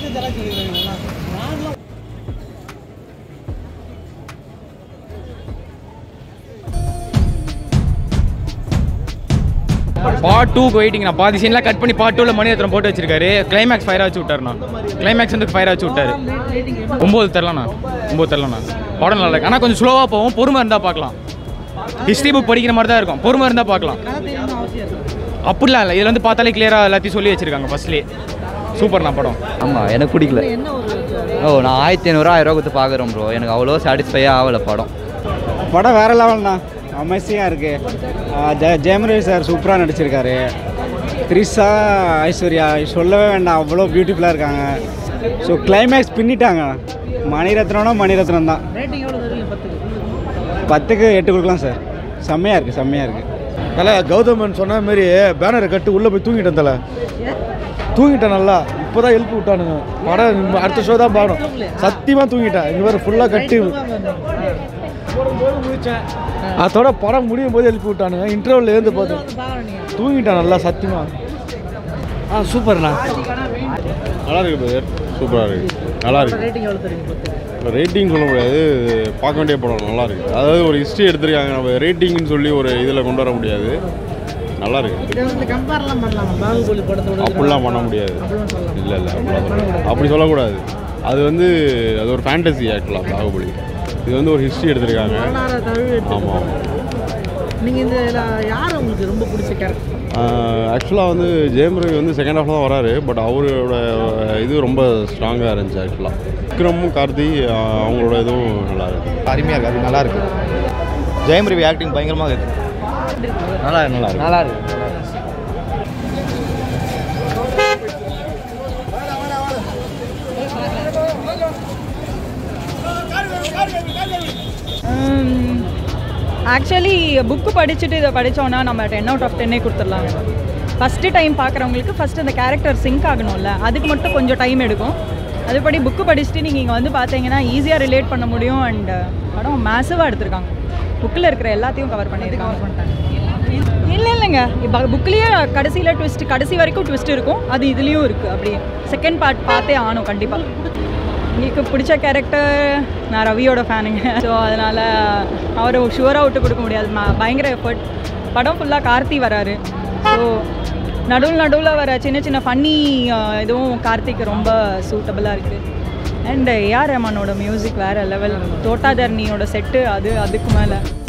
part டூக்கு waiting நான் பாதி சீன்லாம் கட் பண்ணி பார்ட் டூவில் மணி எத்தனை போட்டு வச்சிருக்காரு கிளைமேக்ஸ் ஃபயர் வச்சு விட்டாருண்ணா கிளைமேக்ஸ் வந்து ஃபயர் வச்சு விட்டாரு ஒம்பது தரலண்ணா ஒம்பது தரலண்ணா படம் நல்லா இருக்கு ஆனால் கொஞ்சம் ஸ்லோவாக போகும் பொறுமை இருந்தால் பார்க்கலாம் ஹிஸ்ட்ரி புக் படிக்கிற மாதிரி தான் இருக்கும் பொறுமை இருந்தால் பார்க்கலாம் அப்படிலாம் இல்லை இதில் வந்து பார்த்தாலே கிளியராக எல்லாத்தையும் சொல்லி வச்சிருக்காங்க ஃபர்ஸ்ட்லேயே சூப்பர்ண்ணா படம் ஆமாம் எனக்கு பிடிக்கல ஓ நான் ஆயிரத்தி ஐநூறுரூவா ஆயிரம் ரூபா கொடுத்து பார்க்குறேன் ப்ரோ எனக்கு அவ்வளோ சாட்டிஸ்ஃபையாக ஆகலை படம் படம் வேற லெவல்ண்ணா அமேசிங்காக இருக்குது ஜெயம் ரவி சார் சூப்பராக நடிச்சிருக்காரு த்ரிஷா ஐஸ்வர்யா சொல்லவே வேண்டாம் அவ்வளோ பியூட்டிஃபுல்லாக இருக்காங்க ஸோ கிளைமேக்ஸ் பின்னிட்டாங்க மணிரத்னம்னா மணிரத்னம் தான் பத்துக்கு எட்டு கொடுக்கலாம் சார் செம்மையாக இருக்குது செம்மையாக இருக்குது தலை கௌதமன் சொன்ன மாதிரி பேனரை கட்டு உள்ளே போய் தூங்கிட்டேன் தலை தூங்கிட்டேன் நல்லா இப்போ தான் எழுப்பி விட்டானுங்க படம் இன்னும் அடுத்த ஷோ தான் பார்க்கணும் சத்தியமாக தூங்கிட்டேன் இங்கே வேறு ஃபுல்லாக கட்டி அதோட படம் முடியும் போது எழுப்பி விட்டானுங்க இன்டர்வல் இருந்து பார்த்து தூங்கிட்டேன் நல்லா சத்தியமாக ஆ சூப்பர்ண்ணா நல்லா இருக்கு பிரதர் சூப்பராக இருக்கு நல்லா இருக்கு ரேட்டிங் சொல்ல முடியாது பார்க்க வேண்டிய படம் நல்லா இருக்கு அதாவது ஒரு ஹிஸ்ட்ரி எடுத்திருக்காங்க நம்ம ரேட்டிங்னு சொல்லி ஒரு இதில் கொண்டு வர முடியாது நல்லா இருக்கு அப்படிலாம் பண்ண முடியாது இல்லை இல்லை அப்படிலாம் சொல்ல அப்படி சொல்லக்கூடாது அது வந்து அது ஒரு ஃபேண்டசி ஆக்சுவலாக பாகுபலி இது வந்து ஒரு ஹிஸ்ட்ரி எடுத்திருக்காங்க ஆமாம் நீங்கள் இந்த யார் உங்களுக்கு ரொம்ப பிடிச்ச கேரக்டர் ஆக்சுவலாக வந்து ஜெயம் ரவி வந்து செகண்ட் ஹாஃப் தான் வராரு பட் அவரோட இது ரொம்ப ஸ்ட்ராங்காக இருந்துச்சு ஆக்சுவலாக விக்ரமும் கார்த்தி ஆஹ் அவங்களோட இதுவும் நல்லா இருக்கு அருமையாக இருக்கு நல்லா இருக்கு ஜெயம் ரவி ஆக்டிங் பயங்கரமாக இருக்கு நல்லா நல்லா இருக்கு நல்லா இருக்கு ஆக்சுவலி புக்கு படிச்சுட்டு இதை படித்தோன்னா நம்ம டென் அவுட் ஆஃப் டென்னே கொடுத்துடலாம் ஃபஸ்ட்டு டைம் பார்க்குறவங்களுக்கு ஃபஸ்ட்டு அந்த கேரக்டர் சிங்க் ஆகணும்ல அதுக்கு மட்டும் கொஞ்சம் டைம் எடுக்கும் அதுபடி புக்கு படிச்சுட்டு நீங்கள் இங்கே வந்து பார்த்தீங்கன்னா ஈஸியாக ரிலேட் பண்ண முடியும் அண்ட் படம் மேசிவாக எடுத்திருக்காங்க புக்கில் இருக்கிற எல்லாத்தையும் கவர் பண்ணியிருக்காங்க இல்லை இல்லைங்க இப்போ புக்லேயே கடைசியில் ட்விஸ்ட் கடைசி வரைக்கும் ட்விஸ்ட் இருக்கும் அது இதுலேயும் இருக்குது அப்படியே செகண்ட் பார்ட் பார்த்தே ஆனும் கண்டிப்பாக உங்களுக்கு பிடிச்ச கேரக்டர் நான் ரவியோட ஃபேனுங்க ஸோ அதனால் அவரை ஷுவராக விட்டு கொடுக்க முடியாது ம- பயங்கர எஃபர்ட் படம் ஃபுல்லாக கார்த்தி வராரு ஸோ நடுவில் நடுவில் வர சின்ன சின்ன ஃபன்னி இதுவும் கார்த்திக் ரொம்ப சூட்டபுளாக இருக்குது அண்ட் ஏஆர் ரஹ்மானோட மியூசிக் வேறு லெவல் தோட்டாதர்னியோட செட்டு அது அதுக்கு மேலே